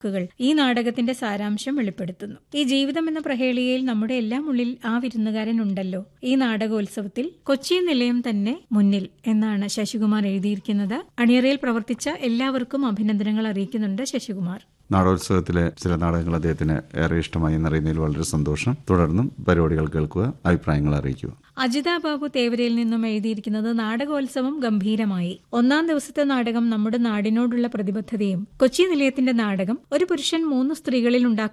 വാക്കുകൾ ഈ നാടകത്തിന്റെ സാരാംശം വെളിപ്പെടുത്തുന്നു ഈ ജീവിതം എന്ന പ്രഹേളികയിൽ നമ്മുടെ എല്ലാം ഉള്ളിൽ ആ വിരുന്നുകാരൻ ഉണ്ടല്ലോ ഈ നാടകോത്സവത്തിൽ കൊച്ചി നിലയം തന്നെ മുന്നിൽ എന്നാണ് ശശികുമാർ എഴുതിയിരിക്കുന്നത് അണിയറയിൽ പ്രവർത്തിച്ച എല്ലാവർക്കും അഭിനന്ദനങ്ങൾ അറിയിക്കുന്നുണ്ട് ശശികുമാർ നാടോത്സവത്തിലെ ചില നാടകങ്ങൾ അദ്ദേഹത്തിന് ഏറെ ഇഷ്ടമായി എന്നറിയുന്നതിൽ വളരെ സന്തോഷം തുടർന്നും പരിപാടികൾ കേൾക്കുക അഭിപ്രായങ്ങൾ അറിയിക്കുക അജിത ബാബു തേവരയിൽ നിന്നും എഴുതിയിരിക്കുന്നത് നാടകോത്സവം ഗംഭീരമായി ഒന്നാം ദിവസത്തെ നാടകം നമ്മുടെ നാടിനോടുള്ള പ്രതിബദ്ധതയും കൊച്ചി നിലയത്തിന്റെ നാടകം ഒരു പുരുഷൻ മൂന്ന് സ്ത്രീകളിൽ ഉണ്ടാക്കുന്ന